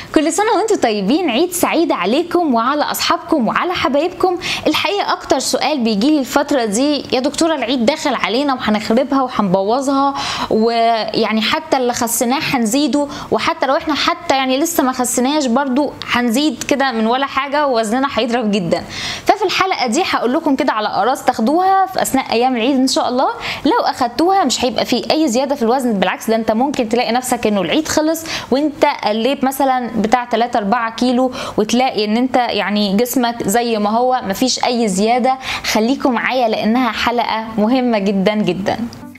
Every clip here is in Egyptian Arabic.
كل سنة وانتم طيبين عيد سعيد عليكم وعلى أصحابكم وعلى حبايبكم الحقيقة أكتر سؤال بيجيلي الفترة دي يا دكتورة العيد داخل علينا وهنخربها وهنبوظها ويعني حتى اللي خسناه هنزيده وحتى لو احنا حتى يعني لسه ما خسناش برضو هنزيد كده من ولا حاجة ووزننا هيضرب جدا ففي الحلقة دي هقول لكم كده على أقراص تاخدوها في أثناء أيام العيد إن شاء الله لو أخدتوها مش هيبقى فيه أي زيادة في الوزن بالعكس ده أنت ممكن تلاقي نفسك إنه العيد خلص وأنت قليت مثلا بتاع 3 4 كيلو وتلاقي ان انت يعني جسمك زي ما هو مفيش اي زياده خليكم معايا لانها حلقه مهمه جدا جدا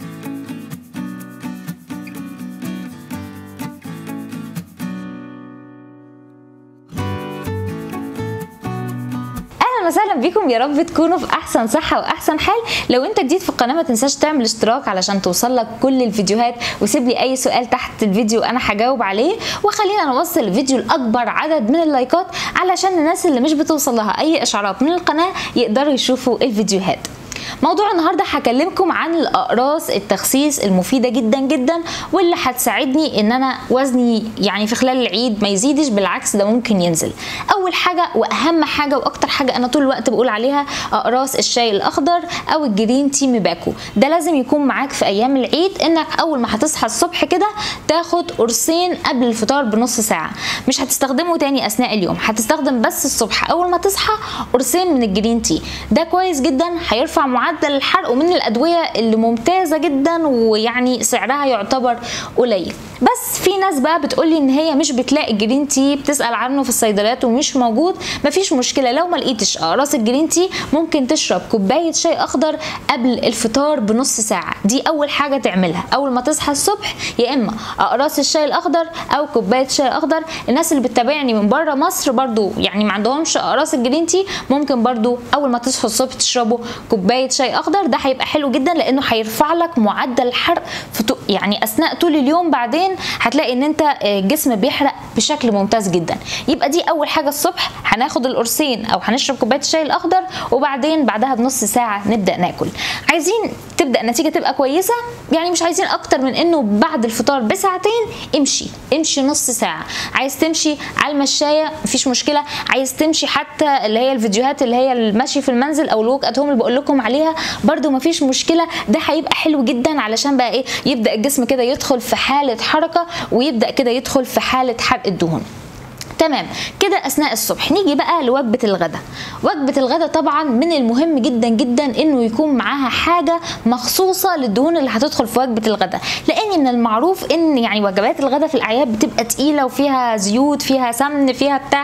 اهلا وسهلا بيكم يا رب تكونوا في احسن صحه واحسن حال لو انت جديد في القناه ما تنساش تعمل اشتراك علشان توصل لك كل الفيديوهات وسيب لي اي سؤال تحت الفيديو انا هجاوب عليه وخلينا نوصل الفيديو لاكبر عدد من اللايكات علشان الناس اللي مش بتوصل لها اي اشعارات من القناه يقدروا يشوفوا الفيديوهات موضوع النهارده هكلمكم عن الاقراص التخسيس المفيده جدا جدا واللي هتساعدني ان انا وزني يعني في خلال العيد ما يزيدش بالعكس ده ممكن ينزل اول حاجه واهم حاجه واكتر حاجه انا طول الوقت بقول عليها اقراص الشاي الاخضر او الجرين تي ميباكو ده لازم يكون معاك في ايام العيد انك اول ما هتصحى الصبح كده تاخد قرصين قبل الفطار بنص ساعه مش هتستخدمه تاني اثناء اليوم هتستخدم بس الصبح اول ما تصحى قرصين من الجرين تي ده كويس جدا هيرفع معدل الحرق ومن الادويه اللي ممتازه جدا ويعني سعرها يعتبر قليل بس في ناس بقى بتقولي ان هي مش بتلاقي الجرين تي بتسال عنه في الصيدليات ومش موجود مفيش مشكله لو ما لقيتش اقراص الجرين تي ممكن تشرب كوبايه شاي اخضر قبل الفطار بنص ساعه دي اول حاجه تعملها اول ما تصحى الصبح يا اما اقراص الشاي الاخضر او كوبايه شاي اخضر الناس اللي بتتابعني من بره مصر برضو يعني ما عندهمش اقراص الجرين تي ممكن برضو اول ما تصحوا الصبح تشربوا كوبايه شاي اخضر ده هيبقى حلو جدا لانه هيرفع لك معدل الحرق في طو... يعني اثناء طول اليوم بعدين هتلاقي ان انت الجسم بيحرق بشكل ممتاز جدا يبقى دي اول حاجه الصبح هناخد القرصين او هنشرب كوبايه الشاي الاخضر وبعدين بعدها بنص ساعه نبدا ناكل عايزين تبدا النتيجه تبقى كويسه يعني مش عايزين اكتر من انه بعد الفطار بساعتين امشي امشي نص ساعه عايز تمشي على المشايه مفيش مشكله عايز تمشي حتى اللي هي الفيديوهات اللي هي المشي في المنزل او الوك ات هوم اللي بقول لكم عليها برده مفيش مشكله ده هيبقى حلو جدا علشان بقى ايه يبدا الجسم كده يدخل في حاله حركه ويبدا كده يدخل في حاله حرق الدهون تمام كده اثناء الصبح نيجي بقى لوجبه الغداء وجبه الغداء طبعا من المهم جدا جدا انه يكون معاها حاجه مخصوصه للدهون اللي هتدخل في وجبه الغداء لان من المعروف ان يعني وجبات الغداء في الاعياد بتبقى تقيله وفيها زيوت فيها سمن فيها بتاع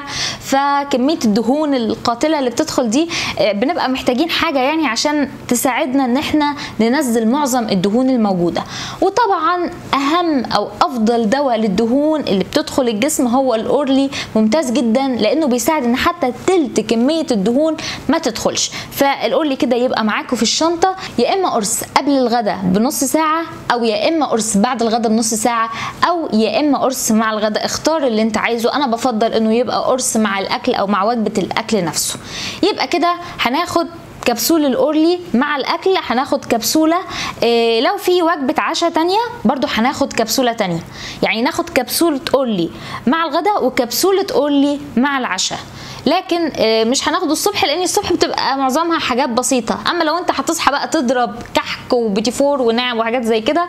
فكميه الدهون القاتله اللي بتدخل دي بنبقى محتاجين حاجه يعني عشان تساعدنا ان احنا ننزل معظم الدهون الموجوده وطبعا اهم او افضل دواء للدهون اللي بتدخل الجسم هو الاورلي ممتاز جدا لانه بيساعد ان حتى تلت كميه الدهون ما تدخلش فالقولي كده يبقى معاكم في الشنطه يا اما قرص قبل الغداء بنص ساعه او يا اما قرص بعد الغداء بنص ساعه او يا اما قرص مع الغداء اختار اللي انت عايزه انا بفضل انه يبقى قرص مع الاكل او مع وجبه الاكل نفسه يبقى كده هناخد كبسول الاورلي مع الاكل هناخد كبسوله إيه لو في وجبه عشاء تانية برضو هناخد كبسوله تانية يعني ناخد كبسوله اورلي مع الغداء وكبسوله اورلي مع العشاء لكن مش هناخده الصبح لان الصبح بتبقى معظمها حاجات بسيطه اما لو انت هتصحى بقى تضرب كحك وبيتي فور ونعم وحاجات زي كده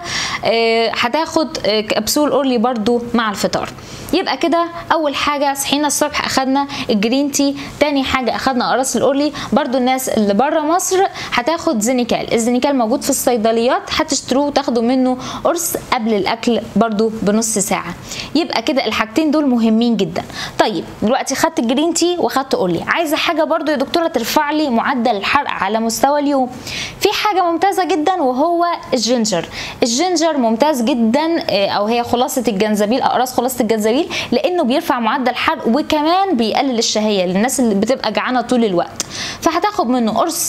هتاخد كبسول اورلي برضو مع الفطار يبقى كده اول حاجه صحينا الصبح اخدنا الجرين تي تاني حاجه اخدنا قراص الاورلي برضو الناس اللي بره مصر هتاخد زينيكال الزينيكال موجود في الصيدليات هتشتروه وتاخدوا منه قرص قبل الاكل برضو بنص ساعه يبقى كده الحاجتين دول مهمين جدا طيب دلوقتي خدت الجرين تي وخدت اورلي عايزه حاجه برضو يا دكتوره ترفع لي معدل الحرق على مستوى اليوم في حاجه ممتازه جدا وهو الجينجر الجينجر ممتاز جدا او هي خلاصه الجنزبيل اقراص خلاصه الجنزبيل لانه بيرفع معدل الحرق وكمان بيقلل الشهيه للناس اللي بتبقى جعانه طول الوقت فهتاخد منه قرص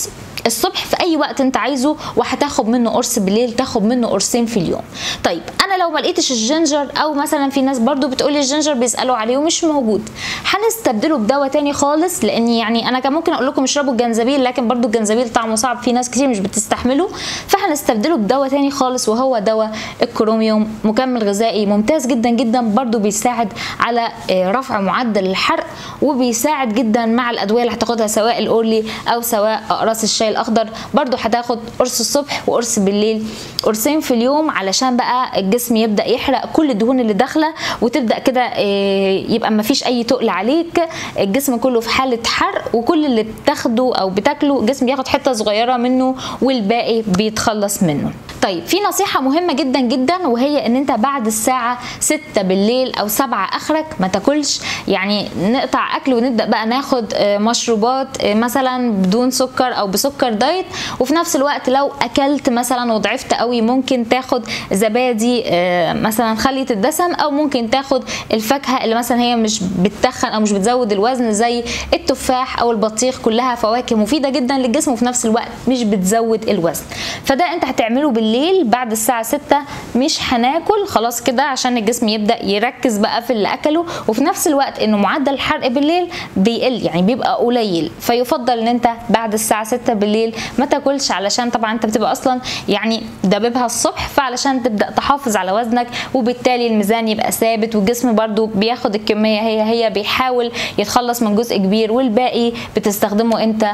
الصبح في اي وقت انت عايزه وهتاخد منه قرص بالليل تاخد منه قرصين في اليوم طيب انا لو ما لقيتش الجنجر او مثلا في ناس برضو بتقولي الجنجر بيسالوا عليه ومش موجود هنستبدله بدواء تاني خالص لان يعني انا كان ممكن اقول لكم اشربوا الجنزبيل لكن برضو الجنزبيل طعمه صعب في ناس كتير مش بتستحمله فهنستبدله بدواء تاني خالص وهو دواء الكروميوم مكمل غذائي ممتاز جدا جدا برضو بيساعد على رفع معدل الحرق وبيساعد جدا مع الادويه اللي هتاخدها سواء الاورلي او سواء اقراص الشاي الاخضر برضو هتاخد قرص الصبح وقرص بالليل قرصين في اليوم علشان بقى الجسم يبدا يحرق كل الدهون اللي داخله وتبدا كده يبقى ما فيش اي تقل عليك الجسم كله في حاله حرق وكل اللي بتاخده او بتاكله الجسم بياخد حته صغيره منه والباقي بيتخلص منه طيب في نصيحة مهمة جدا جدا وهي ان انت بعد الساعة 6 بالليل او 7 اخرك ما تاكلش يعني نقطع اكل ونبدأ بقى ناخد مشروبات مثلا بدون سكر او بسكر دايت وفي نفس الوقت لو اكلت مثلا وضعفت قوي ممكن تاخد زبادي مثلا خلية الدسم او ممكن تاخد الفاكهة اللي مثلا هي مش بتتخن او مش بتزود الوزن زي التفاح او البطيخ كلها فواكه مفيدة جدا للجسم وفي نفس الوقت مش بتزود الوزن فده انت هتعمله بالليل بالليل بعد الساعة 6 مش هناكل خلاص كده عشان الجسم يبدأ يركز بقى في اللي أكله وفي نفس الوقت إنه معدل الحرق بالليل بيقل يعني بيبقى قليل فيفضل إن أنت بعد الساعة 6 بالليل ما تاكلش علشان طبعا أنت بتبقى أصلا يعني دببها الصبح فعلشان تبدأ تحافظ على وزنك وبالتالي الميزان يبقى ثابت والجسم برضو بياخد الكمية هي هي بيحاول يتخلص من جزء كبير والباقي بتستخدمه أنت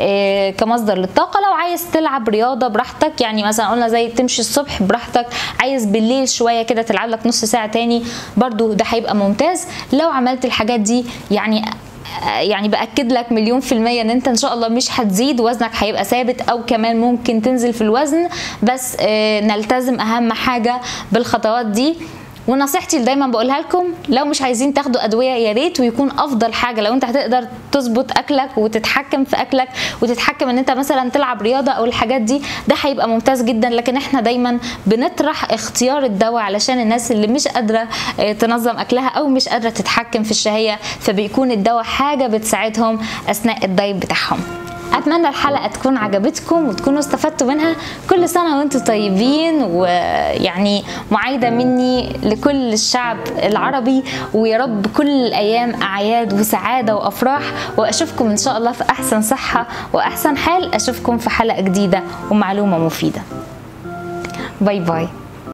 كمصدر للطاقة لو عايز تلعب رياضة براحتك يعني مثلا قلنا زي تمشي الصبح براحتك عايز بالليل شويه كده تلعب لك نص ساعه تاني برضو ده هيبقى ممتاز لو عملت الحاجات دي يعني يعني باكد لك مليون في الميه ان انت ان شاء الله مش هتزيد وزنك هيبقى ثابت او كمان ممكن تنزل في الوزن بس نلتزم اهم حاجه بالخطوات دي ونصيحتي اللي دايما بقولها لكم لو مش عايزين تاخدوا ادويه يا ريت ويكون افضل حاجه لو انت هتقدر تظبط اكلك وتتحكم في اكلك وتتحكم ان انت مثلا تلعب رياضه او الحاجات دي ده هيبقى ممتاز جدا لكن احنا دايما بنطرح اختيار الدواء علشان الناس اللي مش قادره تنظم اكلها او مش قادره تتحكم في الشهيه فبيكون الدواء حاجه بتساعدهم اثناء الدايت بتاعهم اتمنى الحلقه تكون عجبتكم وتكونوا استفدتوا منها كل سنه وانتم طيبين ويعني معايده مني لكل الشعب العربي ويا رب كل الايام اعياد وسعاده وافراح واشوفكم ان شاء الله في احسن صحه واحسن حال اشوفكم في حلقه جديده ومعلومه مفيده باي باي